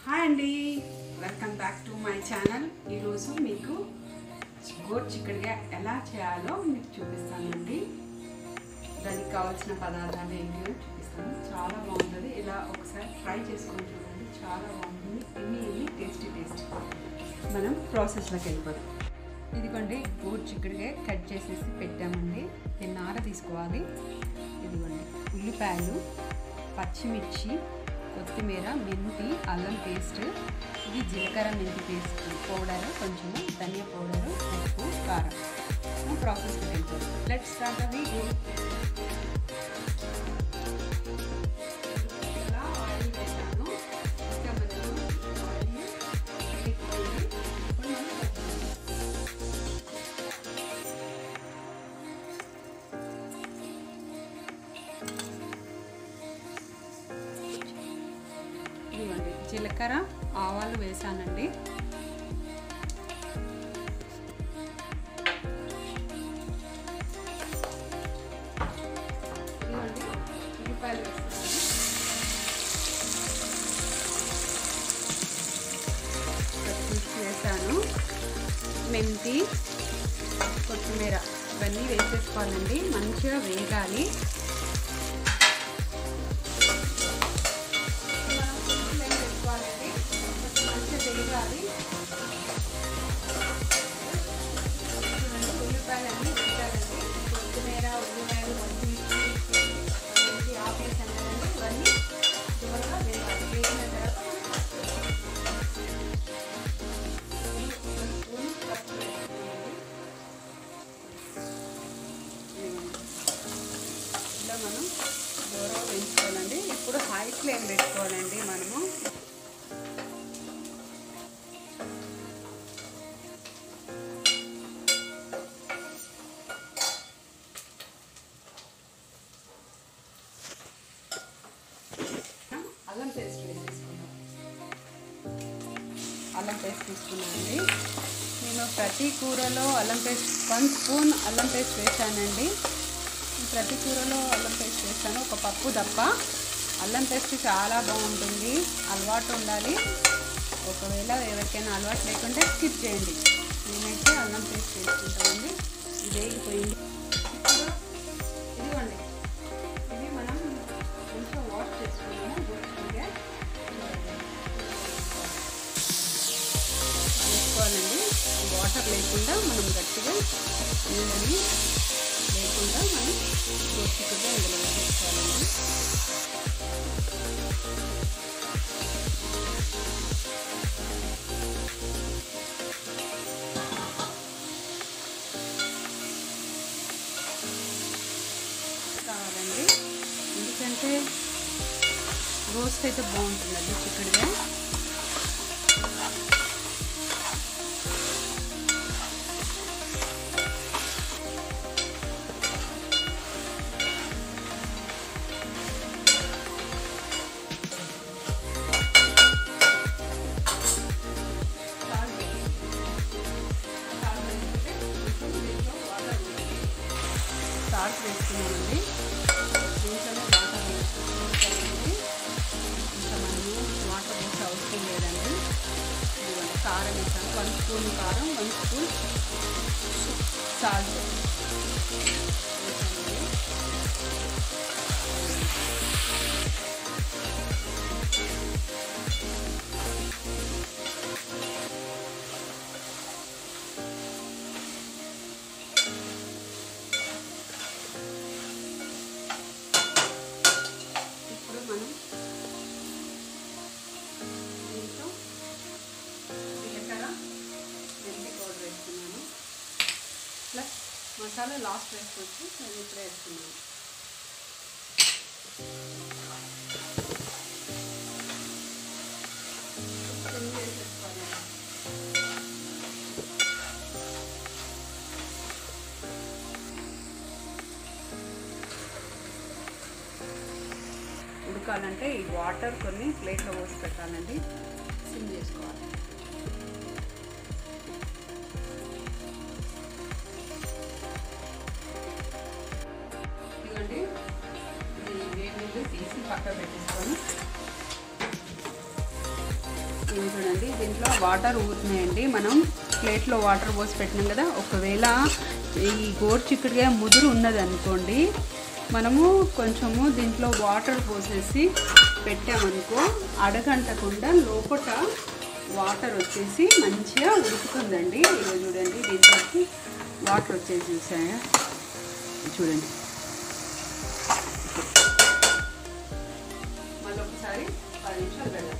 Hi అండి welcome back to my channel ఈరోజు మీకు గోట్ చిక్కడిగా ఎలా చేయాలో మీకు చూపిస్తానండి దానికి కావాల్సిన పదార్థాలు ఏంటో చూపిస్తాను చాలా బాగుంటుంది ఇలా ఒకసారి ట్రై చేసుకొని చూడండి చాలా బాగుంటుంది ఇన్ని ఇన్ని టేస్టీ టేస్టీ మనం ప్రాసెస్లోకి వెళ్ళిపోదాం ఇదిగోండి గోట్ చిక్కడిగా కట్ చేసేసి పెట్టామండి దీన్ని నార తీసుకోవాలి ఇదిగోండి ఉల్లిపాయలు పచ్చిమిర్చి కొత్తిమీర మెంతి అల్లం పేస్ట్ ఇది జీలకర్ర మెంతి పేస్ట్ పౌడర్ కొంచెము ధనియా పౌడర్ ఉప్పు కారం ప్రాసెస్ వెళ్ళిపోతాం లెట్ స్టార్ట్ అవి ఆయిల్ వేసాను ఇంకా మనము ఆయిల్ వేగిపోయింది. ఇప్పుడు మనం పచ్చిమిర్చి ఇదిగోండి జీలకర్ర ఆవాలు వేసానండి ఇదిగోండి ఉల్లిపాయలు వేస్తున్నాను పచ్చిమిర్చి వేసాను మెంతి కొత్తిమీర ఇవన్నీ వేసేసుకోవాలండి మంచిగా వేగాలి పెట్టుకోవాలండి కొంచెం మంచిగా వేగాలి చూడండి ఉల్లిపాయలు అన్నీ వేగాలండి కొత్తిమీర ఉల్లిపాయలు పచ్చిమిర్చి ఇవన్నీ ఆపేసాను కదండి ఇవన్నీ చివరిగా వేగాలి వేగిన తర్వాత మనం స్పూన్ పసుపు వేసుకోవాలి ఇలా మనం దూరం పెంచుకోవాలండి ఇప్పుడు హై ఫ్లేమ్ పెట్టుకోవాలండి మనము అల్లం పేస్ట్ వేసేసుకుందాం అల్లం పేస్ట్ తీసుకున్నానండి నేను ప్రతి కూరలో అల్లం పేస్ట్ వన్ స్పూన్ అల్లం పేస్ట్ వేసానండి ప్రతి కూరలో అల్లం పేస్ట్ వేస్తాను ఒక పప్పు తప్ప అల్లం పేస్ట్ చాలా బాగుంటుంది అలవాటు ఉండాలి ఒకవేళ ఎవరికైనా అలవాటు లేకుంటే స్కిప్ చేయండి నేనైతే అల్లం పేస్ట్ వేసుకుంటామండి ఇది వేగిపోయింది ఇప్పుడు ఇదిగోండి ఇది మనం కొంచెం వాష్ చేసుకున్నాము గోరుచిక్కుడుగా వేసుకోవాలండి వాటర్ లేకుండా మనం గట్టిగా నీళ్ళని లేకుండా మనం గోరుచిక్కుడుగా ఇందులో వేసుకోవాలండి కావాలండి ఎందుకంటే రోస్ట్ అయితే బాగుంటుందండి చిక్కుడుగా సాల్ట్ వేసుకున్నామండి దీంట్లోనే వాటర్ వేసుకోవాలండి ఇంకా మనము వాటర్ వేసే అవసరం లేదండి ఇదిగోండి కారం వేసాను వన్ స్పూన్ కారం వన్ స్పూన్ సాల్ట్ వేసానండి ఇప్పుడు మనం దీంట్లో జీలకర్ర మెంతి పౌడర్ వేస్తున్నాను ప్లస్ మసాలా లాస్ట్ వేసుకోవచ్చు నేను ఇప్పుడు వేస్తున్నాను కొన్ని వేసేసుకోవాలి ఉడకాలంటే ఈ వాటర్ కొన్ని ప్లేట్లో పోసి పెట్టాలండి సిమ్ చేసుకోవాలి ఇదిగోండి ఇది వేడి నీళ్ళు తీసి పక్క పెట్టేసుకొని ఇది చూడండి దీంట్లో వాటర్ ఊరుతున్నాయండి మనం ప్లేట్లో వాటర్ పోసి పెట్టినాం కదా ఒకవేళ ఈ గోరు చిక్కుడుగా ముదురు ఉన్నది అనుకోండి మనము కొంచెము దీంట్లో వాటర్ పోసేసి పెట్టామనుకో అడగంటకుండా లోపట వాటర్ వచ్చేసి మంచిగా ఉడుకుతుందండి ఇదిగో చూడండి దీంట్లోకి వాటర్ వచ్చేసి చూసాయా చూడండి మళ్ళీ ఒకసారి పది నిమిషాలు పెడదాం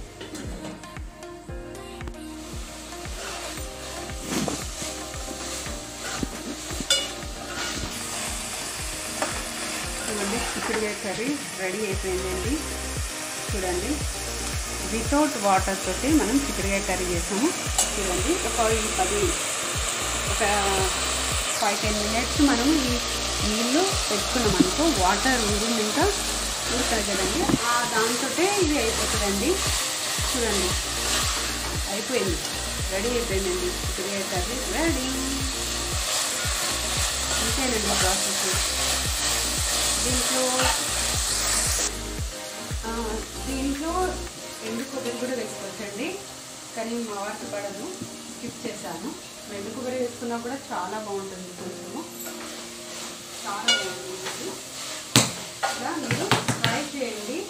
చూడండి చిక్కుడుకాయ కర్రీ రెడీ అయిపోయిందండి చూడండి వితౌట్ వాటర్ తోటి మనం చిక్కుడుకాయ కర్రీ చేసాము చూడండి ఒక ఈ పది ఒక ఫైవ్ టెన్ మినిట్స్ మనం ఈ నీళ్ళు పెట్టుకున్నాం అనుకో వాటర్ ఊరింది ఇంకా ఉడతారు కదండి ఆ దాంతో ఇది అయిపోతుందండి చూడండి అయిపోయింది రెడీ అయిపోయిందండి చిక్కుడుకాయ కర్రీ రెడీ ఇంతేనండి ప్రాసెస్ దీంట్లో ఆ, దీంట్లో ఎండు కొబ్బరి కూడా వేసుకోవచ్చండి కానీ మా వారికి పడదు స్కిప్ చేశాను ఎండు కొబ్బరి వేసుకున్నా కూడా చాలా బాగుంటుంది కొంచెము చాలా బాగుంటుంది ఇలా మీరు ట్రై చేయండి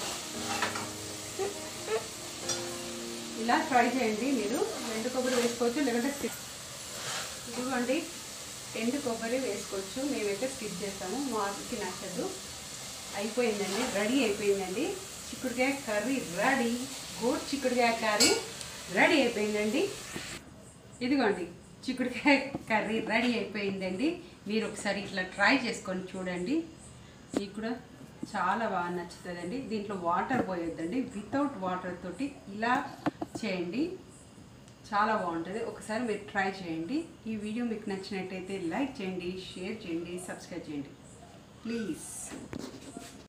ఇలా ట్రై చేయండి మీరు ఎండు కొబ్బరి వేసుకోవచ్చు లేదంటే స్కిప్ ఇదిగోండి ఎండు కొబ్బరి వేసుకోవచ్చు మేమైతే స్కిప్ చేస్తాము మాకి నచ్చదు అయిపోయిందండి రెడీ అయిపోయిందండి చిక్కుడుకాయ కర్రీ రెడీ గోట్ చిక్కుడుకాయ కర్రీ రెడీ అయిపోయిందండి ఇదిగోండి చిక్కుడుకాయ కర్రీ రెడీ అయిపోయిందండి మీరు ఒకసారి ఇట్లా ట్రై చేసుకొని చూడండి మీకు కూడా చాలా బాగా నచ్చుతుందండి దీంట్లో వాటర్ పోయొద్దండి వితౌట్ వాటర్ తోటి ఇలా చేయండి చాలా బాగుంటుంది ఒకసారి మీరు ట్రై చేయండి ఈ వీడియో మీకు నచ్చినట్టయితే లైక్ చేయండి షేర్ చేయండి సబ్స్క్రైబ్ చేయండి ప్లీజ్